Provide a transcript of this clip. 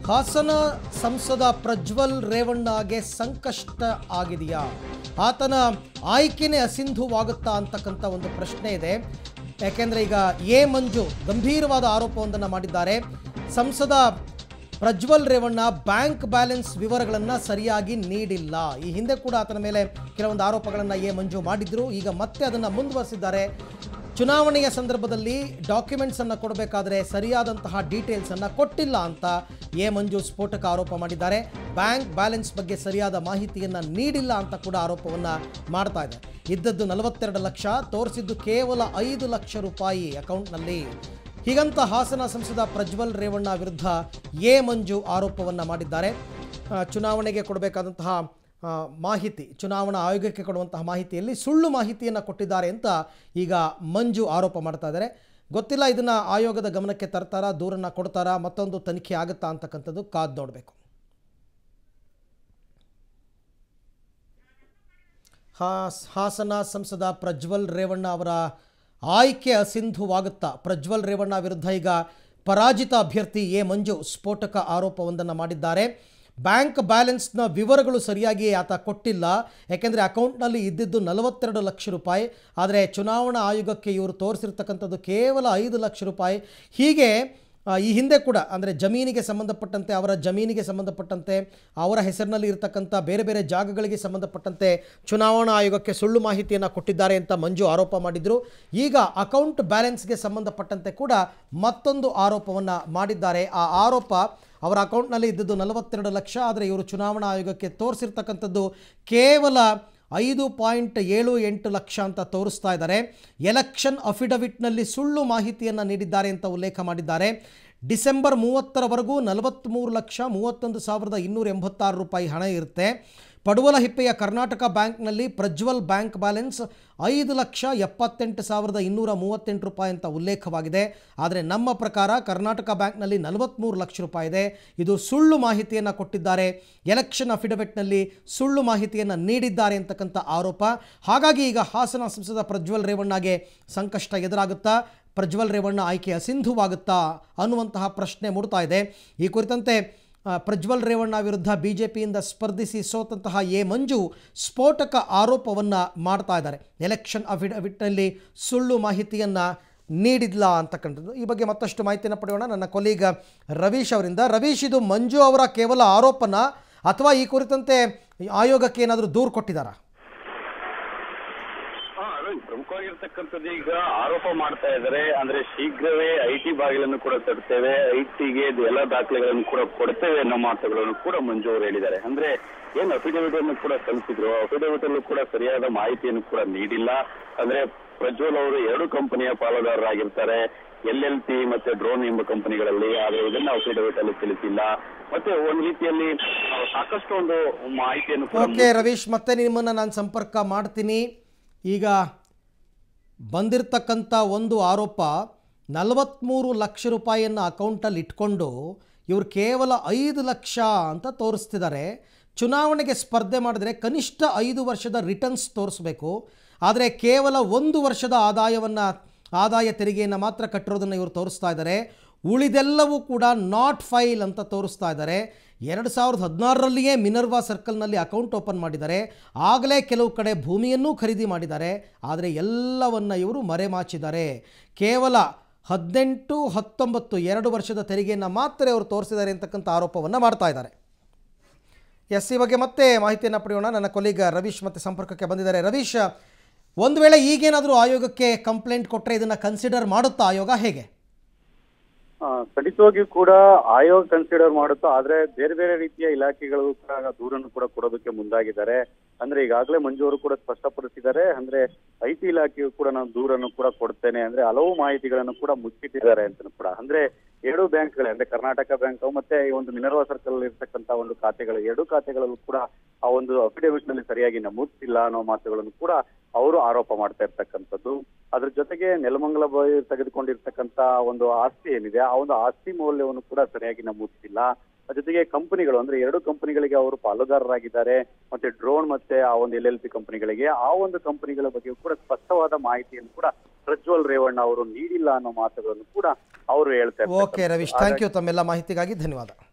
ಹಾಸನ ಸಂಸದ ಪ್ರಜ್ವಲ್ ರೇವಣ್ಣಗೆ ಸಂಕಷ್ಟ ಆಗಿದೆಯಾ ಆತನ ಆಯ್ಕೆನೇ ಅಸಿಂಧುವಾಗುತ್ತಾ ಅಂತಕ್ಕಂಥ ಒಂದು ಪ್ರಶ್ನೆ ಇದೆ ಯಾಕೆಂದರೆ ಈಗ ಎ ಮಂಜು ಗಂಭೀರವಾದ ಆರೋಪವೊಂದನ್ನು ಮಾಡಿದ್ದಾರೆ ಸಂಸದ ಪ್ರಜ್ವಲ್ ರೇವಣ್ಣ ಬ್ಯಾಂಕ್ ಬ್ಯಾಲೆನ್ಸ್ ವಿವರಗಳನ್ನು ಸರಿಯಾಗಿ ನೀಡಿಲ್ಲ ಈ ಹಿಂದೆ ಕೂಡ ಆತನ ಮೇಲೆ ಕೆಲವೊಂದು ಆರೋಪಗಳನ್ನು ಎ ಮಂಜು ಮಾಡಿದ್ರು ಈಗ ಮತ್ತೆ ಅದನ್ನು ಮುಂದುವರಿಸಿದ್ದಾರೆ ಚುನಾವಣೆಯ ಸಂದರ್ಭದಲ್ಲಿ ಡಾಕ್ಯುಮೆಂಟ್ಸ್ ಅನ್ನು ಕೊಡಬೇಕಾದ್ರೆ ಸರಿಯಾದಂತಹ ಡೀಟೇಲ್ಸ್ ಅನ್ನ ಕೊಟ್ಟಿಲ್ಲ ಅಂತ ಎ ಮಂಜು ಸ್ಫೋಟಕ ಆರೋಪ ಮಾಡಿದ್ದಾರೆ ಬ್ಯಾಂಕ್ ಬ್ಯಾಲೆನ್ಸ್ ಬಗ್ಗೆ ಸರಿಯಾದ ಮಾಹಿತಿಯನ್ನ ನೀಡಿಲ್ಲ ಅಂತ ಕೂಡ ಆರೋಪವನ್ನ ಮಾಡ್ತಾ ಇದೆ ಇದ್ದದ್ದು ನಲವತ್ತೆರಡು ಲಕ್ಷ ತೋರಿಸಿದ್ದು ಕೇವಲ ಐದು ಲಕ್ಷ ರೂಪಾಯಿ ಅಕೌಂಟ್ನಲ್ಲಿ ಹೀಗಂತ ಹಾಸನ ಸಂಸದ ಪ್ರಜ್ವಲ್ ರೇವಣ್ಣ ವಿರುದ್ಧ ಎ ಮಂಜು ಆರೋಪವನ್ನ ಮಾಡಿದ್ದಾರೆ ಆ, ಚುನಾವಣೆಗೆ ಕೊಡಬೇಕಾದಂತಹ ಆ, ಮಾಹಿತಿ ಚುನಾವಣಾ ಆಯೋಗಕ್ಕೆ ಕೊಡುವಂತಹ ಮಾಹಿತಿಯಲ್ಲಿ ಸುಳ್ಳು ಮಾಹಿತಿಯನ್ನು ಕೊಟ್ಟಿದ್ದಾರೆ ಅಂತ ಈಗ ಮಂಜು ಆರೋಪ ಮಾಡ್ತಾ ಇದ್ದಾರೆ ಗೊತ್ತಿಲ್ಲ ಇದನ್ನು ಆಯೋಗದ ಗಮನಕ್ಕೆ ತರ್ತಾರಾ ದೂರನ್ನು ಕೊಡ್ತಾರಾ ಮತ್ತೊಂದು ತನಿಖೆ ಆಗುತ್ತಾ ಅಂತಕ್ಕಂಥದ್ದು ಕಾದು ನೋಡಬೇಕು ಹಾಸ್ ಹಾಸನ ಸಂಸದ ಪ್ರಜ್ವಲ್ ರೇವಣ್ಣ ಅವರ ಆಯ್ಕೆ ಅಸಿಂಧುವಾಗುತ್ತಾ ಪ್ರಜ್ವಲ್ ರೇವಣ್ಣ ವಿರುದ್ಧ ಈಗ ಪರಾಜಿತ ಅಭ್ಯರ್ಥಿ ಎ ಮಂಜು ಸ್ಫೋಟಕ ಆರೋಪವೊಂದನ್ನು ಮಾಡಿದ್ದಾರೆ ಬ್ಯಾಂಕ್ ಬ್ಯಾಲೆನ್ಸ್ನ ವಿವರಗಳು ಸರಿಯಾಗಿ ಆತ ಕೊಟ್ಟಿಲ್ಲ ಯಾಕೆಂದರೆ ಅಕೌಂಟ್ನಲ್ಲಿ ಇದ್ದಿದ್ದು ನಲವತ್ತೆರಡು ಲಕ್ಷ ರೂಪಾಯಿ ಆದರೆ ಚುನಾವಣಾ ಆಯೋಗಕ್ಕೆ ಇವರು ತೋರಿಸಿರ್ತಕ್ಕಂಥದ್ದು ಕೇವಲ ಐದು ಲಕ್ಷ ರೂಪಾಯಿ ಹೀಗೆ ಆ, ಈ ಹಿಂದೆ ಕೂಡ ಅಂದರೆ ಜಮೀನಿಗೆ ಸಂಬಂಧಪಟ್ಟಂತೆ ಅವರ ಜಮೀನಿಗೆ ಸಂಬಂಧಪಟ್ಟಂತೆ ಅವರ ಹೆಸರಿನಲ್ಲಿ ಇರತಕ್ಕಂಥ ಬೇರೆ ಬೇರೆ ಜಾಗಗಳಿಗೆ ಸಂಬಂಧಪಟ್ಟಂತೆ ಚುನಾವಣಾ ಆಯೋಗಕ್ಕೆ ಸುಳ್ಳು ಮಾಹಿತಿಯನ್ನು ಕೊಟ್ಟಿದ್ದಾರೆ ಅಂತ ಮಂಜು ಆರೋಪ ಮಾಡಿದರು ಈಗ ಅಕೌಂಟ್ ಬ್ಯಾಲೆನ್ಸ್ಗೆ ಸಂಬಂಧಪಟ್ಟಂತೆ ಕೂಡ ಮತ್ತೊಂದು ಆರೋಪವನ್ನು ಮಾಡಿದ್ದಾರೆ ಆ ಆರೋಪ ಅವರ ಅಕೌಂಟ್ನಲ್ಲಿ ಇದ್ದದ್ದು ನಲವತ್ತೆರಡು ಲಕ್ಷ ಆದರೆ ಇವರು ಚುನಾವಣಾ ಆಯೋಗಕ್ಕೆ ತೋರಿಸಿರ್ತಕ್ಕಂಥದ್ದು ಕೇವಲ ಐದು ಪಾಯಿಂಟ್ ಏಳು ಎಂಟು ಲಕ್ಷ ಅಂತ ತೋರಿಸ್ತಾ ಇದ್ದಾರೆ ಎಲೆಕ್ಷನ್ ಅಫಿಡವಿಟ್ನಲ್ಲಿ ಸುಳ್ಳು ಮಾಹಿತಿಯನ್ನು ನೀಡಿದ್ದಾರೆ ಅಂತ ಉಲ್ಲೇಖ ಮಾಡಿದ್ದಾರೆ ಡಿಸೆಂಬರ್ ಮೂವತ್ತರವರೆಗೂ ನಲವತ್ತ್ಮೂರು ಲಕ್ಷ ಮೂವತ್ತೊಂದು ಸಾವಿರದ ಇನ್ನೂರ ಎಂಬತ್ತಾರು ರೂಪಾಯಿ ಹಣ ಇರುತ್ತೆ ಪಡುವಲಹಿಪ್ಪೆಯ ಕರ್ನಾಟಕ ಬ್ಯಾಂಕ್ನಲ್ಲಿ ಪ್ರಜ್ವಲ್ ಬ್ಯಾಂಕ್ ಬ್ಯಾಲೆನ್ಸ್ ಐದು ಲಕ್ಷ ಎಪ್ಪತ್ತೆಂಟು ಸಾವಿರದ ಇನ್ನೂರ ಮೂವತ್ತೆಂಟು ರೂಪಾಯಿ ಅಂತ ಉಲ್ಲೇಖವಾಗಿದೆ ಆದರೆ ನಮ್ಮ ಪ್ರಕಾರ ಕರ್ನಾಟಕ ಬ್ಯಾಂಕ್ನಲ್ಲಿ ನಲವತ್ತ್ಮೂರು ಲಕ್ಷ ರೂಪಾಯಿ ಇದೆ ಇದು ಸುಳ್ಳು ಮಾಹಿತಿಯನ್ನು ಕೊಟ್ಟಿದ್ದಾರೆ ಎಲೆಕ್ಷನ್ ಅಫಿಡವಿಟ್ನಲ್ಲಿ ಸುಳ್ಳು ಮಾಹಿತಿಯನ್ನು ನೀಡಿದ್ದಾರೆ ಅಂತಕ್ಕಂಥ ಆರೋಪ ಹಾಗಾಗಿ ಈಗ ಹಾಸನ ಸಂಸದ ಪ್ರಜ್ವಲ್ ರೇವಣ್ಣಗೆ ಸಂಕಷ್ಟ ಎದುರಾಗುತ್ತಾ ಪ್ರಜ್ವಲ್ ರೇವಣ್ಣ ಆಯ್ಕೆ ಅಸಿಂಧುವಾಗುತ್ತಾ ಅನ್ನುವಂತಹ ಪ್ರಶ್ನೆ ಮೂಡ್ತಾ ಇದೆ ಈ ಕುರಿತಂತೆ ಆ, ಪ್ರಜ್ವಲ್ ರೇವಣ್ಣ ವಿರುದ್ಧ ಬಿ ಜೆ ಪಿಯಿಂದ ಸ್ಪರ್ಧಿಸಿ ಸೋತಂತಹ ಎ ಮಂಜು ಸ್ಫೋಟಕ ಆರೋಪವನ್ನು ಮಾಡ್ತಾ ಇದ್ದಾರೆ ಎಲೆಕ್ಷನ್ ಅಫಿಡವಿಟ್ನಲ್ಲಿ ಸುಳ್ಳು ಮಾಹಿತಿಯನ್ನು ನೀಡಿಲ್ಲ ಅಂತಕ್ಕಂಥದ್ದು ಈ ಬಗ್ಗೆ ಮತ್ತಷ್ಟು ಮಾಹಿತಿಯನ್ನು ಪಡೆಯೋಣ ನನ್ನ ಕೊಲೀಗ ರವೀಶ್ ಅವರಿಂದ ರವೀಶ್ ಇದು ಮಂಜು ಅವರ ಕೇವಲ ಆರೋಪನ ಅಥವಾ ಈ ಕುರಿತಂತೆ ಆಯೋಗಕ್ಕೆ ಏನಾದರೂ ದೂರು ಕೊಟ್ಟಿದ್ದಾರಾ ಹಾ ಅದೇ ಪ್ರಮುಖವಾಗಿರ್ತಕ್ಕಂಥದ್ದು ಈಗ ಆರೋಪ ಮಾಡ್ತಾ ಇದ್ದಾರೆ ಅಂದ್ರೆ ಶೀಘ್ರವೇ ಐ ಟಿ ಬಾಗಿಲನ್ನು ಕೂಡ ತಡ್ತೇವೆ ಐ ಟಿಗೆ ಎಲ್ಲ ದಾಖಲೆಗಳನ್ನು ಕೂಡ ಕೊಡ್ತೇವೆ ಅನ್ನೋ ಮಾತುಗಳನ್ನು ಕೂಡ ಮಂಜು ಅವರು ಹೇಳಿದ್ದಾರೆ ಅಂದ್ರೆ ಏನ್ ಅಫಿಡವಿಟ್ ಅನ್ನು ಕೂಡ ಸಲ್ಲಿಸಿದ್ರು ಅಫಿಡವಿಟ್ ಅಲ್ಲೂ ಕೂಡ ಸರಿಯಾದ ಮಾಹಿತಿಯನ್ನು ಕೂಡ ನೀಡಿಲ್ಲ ಅಂದ್ರೆ ಪ್ರಜ್ವಲ್ ಅವರು ಎರಡು ಕಂಪನಿಯ ಪಾಲುದಾರರಾಗಿರ್ತಾರೆ ಎಲ್ ಎಲ್ ಪಿ ಮತ್ತೆ ಡ್ರೋನ್ ಎಂಬ ಕಂಪನಿಗಳಲ್ಲಿ ಆದ್ರೆ ಇದನ್ನ ಅಫಿಡವಿಟ್ ಅಲ್ಲಿ ತಿಳಿಸಿಲ್ಲ ಮತ್ತೆ ಒಂದ್ ರೀತಿಯಲ್ಲಿ ಆ, ಸಾಕಷ್ಟು ಒಂದು ಮಾಹಿತಿಯನ್ನು ಕೂಡ ಓಕೆ ರವೀಶ್ ಮತ್ತೆ ನಿಮ್ಮನ್ನು ನಾನು ಸಂಪರ್ಕ ಮಾಡ್ತೀನಿ ಈಗ ಬಂದಿರತಕ್ಕಂಥ ಒಂದು ಆರೋಪ ನಲವತ್ತ್ಮೂರು ಲಕ್ಷ ರೂಪಾಯಿಯನ್ನು ಅಕೌಂಟಲ್ಲಿ ಇಟ್ಕೊಂಡು ಇವರು ಕೇವಲ ಐದು ಲಕ್ಷ ಅಂತ ತೋರಿಸ್ತಿದ್ದಾರೆ ಚುನಾವಣೆಗೆ ಸ್ಪರ್ಧೆ ಮಾಡಿದ್ರೆ ಕನಿಷ್ಠ ಐದು ವರ್ಷದ ರಿಟರ್ನ್ಸ್ ತೋರಿಸ್ಬೇಕು ಆದರೆ ಕೇವಲ ಒಂದು ವರ್ಷದ ಆದಾಯವನ್ನು ಆದಾಯ ತೆರಿಗೆಯನ್ನು ಮಾತ್ರ ಕಟ್ಟಿರೋದನ್ನು ಇವರು ತೋರಿಸ್ತಾ ಇದ್ದಾರೆ ಉಳಿದೆಲ್ಲವೂ ಕೂಡ ನಾಟ್ ಫೈಲ್ ಅಂತ ತೋರಿಸ್ತಾ ಇದ್ದಾರೆ ಎರಡು ಸಾವಿರದ ಹದಿನಾರರಲ್ಲಿಯೇ ಮಿನರ್ವಾ ಸರ್ಕಲ್ನಲ್ಲಿ ಅಕೌಂಟ್ ಓಪನ್ ಮಾಡಿದ್ದಾರೆ ಆಗಲೇ ಕೆಲವು ಕಡೆ ಭೂಮಿಯನ್ನೂ ಖರೀದಿ ಮಾಡಿದ್ದಾರೆ ಆದರೆ ಎಲ್ಲವನ್ನು ಇವರು ಮರೆಮಾಚಿದ್ದಾರೆ ಕೇವಲ ಹದಿನೆಂಟು ಹತ್ತೊಂಬತ್ತು ಎರಡು ವರ್ಷದ ತೆರಿಗೆಯನ್ನು ಮಾತ್ರ ಇವರು ತೋರಿಸಿದ್ದಾರೆ ಅಂತಕ್ಕಂಥ ಆರೋಪವನ್ನು ಮಾಡ್ತಾ ಇದ್ದಾರೆ ಎಸ್ ಈ ಬಗ್ಗೆ ಮತ್ತೆ ಮಾಹಿತಿಯನ್ನು ಪಡೆಯೋಣ ನನ್ನ ಕೊಲೀಗ ರವೀಶ್ ಮತ್ತೆ ಸಂಪರ್ಕಕ್ಕೆ ಬಂದಿದ್ದಾರೆ ರವೀಶ್ ಒಂದು ವೇಳೆ ಈಗೇನಾದರೂ ಆಯೋಗಕ್ಕೆ ಕಂಪ್ಲೇಂಟ್ ಕೊಟ್ಟರೆ ಇದನ್ನು ಕನ್ಸಿಡರ್ ಮಾಡುತ್ತಾ ಆಯೋಗ ಹೇಗೆ ಆ, ಖಂಡಿತವಾಗಿಯೂ ಕೂಡ ಆಯೋಗ ಕನ್ಸಿಡರ್ ಮಾಡುತ್ತೋ ಆದ್ರೆ ಬೇರೆ ಬೇರೆ ರೀತಿಯ ಇಲಾಖೆಗಳು ಕೂಡ ದೂರನ್ನು ಕೂಡ ಕೊಡೋದಕ್ಕೆ ಮುಂದಾಗಿದ್ದಾರೆ ಅಂದ್ರೆ ಈಗಾಗಲೇ ಮಂಜು ಅವರು ಕೂಡ ಸ್ಪಷ್ಟಪಡಿಸಿದ್ದಾರೆ ಅಂದ್ರೆ ಐ ಟಿ ಇಲಾಖೆಯು ಕೂಡ ನಾನು ದೂರನ್ನು ಕೂಡ ಕೊಡ್ತೇನೆ ಅಂದ್ರೆ ಹಲವು ಮಾಹಿತಿಗಳನ್ನು ಕೂಡ ಮುಚ್ಚಿಟ್ಟಿದ್ದಾರೆ ಅಂತ ಕೂಡ ಅಂದ್ರೆ ಎರಡು ಬ್ಯಾಂಕ್ಗಳೇ ಅಂದ್ರೆ ಕರ್ನಾಟಕ ಬ್ಯಾಂಕ್ ಮತ್ತೆ ಈ ಒಂದು ಮಿನರ್ವಾ ಸರ್ಕಲ್ ಇರ್ತಕ್ಕಂತ ಒಂದು ಖಾತೆಗಳು ಎರಡು ಖಾತೆಗಳಲ್ಲೂ ಕೂಡ ಆ ಒಂದು ಅಫಿಡವಿಟ್ ನಲ್ಲಿ ಸರಿಯಾಗಿ ನಮೂದಿಸಿಲ್ಲ ಅನ್ನೋ ಮಾತುಗಳನ್ನು ಕೂಡ ಅವರು ಆರೋಪ ಮಾಡ್ತಾ ಇರ್ತಕ್ಕಂಥದ್ದು ಅದ್ರ ಜೊತೆಗೆ ನೆಲಮಂಗಲ ಬಾಯಿ ತೆಗೆದುಕೊಂಡಿರ್ತಕ್ಕಂತ ಒಂದು ಆಸ್ತಿ ಏನಿದೆ ಆ ಒಂದು ಆಸ್ತಿ ಮೌಲ್ಯವನ್ನು ಕೂಡ ಸರಿಯಾಗಿ ನಮೂದಿಸಿಲ್ಲ ಅದ್ರ ಜೊತೆಗೆ ಕಂಪನಿಗಳು ಅಂದ್ರೆ ಎರಡು ಕಂಪನಿಗಳಿಗೆ ಅವರು ಪಾಲುದಾರರಾಗಿದ್ದಾರೆ ಮತ್ತೆ ಡ್ರೋನ್ ಮತ್ತೆ ಆ ಒಂದು ಎಲ್ ಎಲ್ ಪಿ ಕಂಪನಿಗಳಿಗೆ ಆ ಒಂದು ಕಂಪನಿಗಳ ಬಗ್ಗೆ ಕೂಡ ಸ್ಪಷ್ಟವಾದ ಮಾಹಿತಿಯನ್ನು ಕೂಡ ಪ್ರಜ್ವಲ್ ರೇವಣ್ಣ ಅವರು ನೀಡಿಲ್ಲ ಅನ್ನೋ ಮಾತುಗಳನ್ನು ಕೂಡ ಅವರು ಹೇಳ್ತಾ ಇರ್ತಾರೆ ಓಕೆ ರವೀಶ್ ಥ್ಯಾಂಕ್ ಯು ತಮ್ಮೆಲ್ಲ ಮಾಹಿತಿಗಾಗಿ ಧನ್ಯವಾದ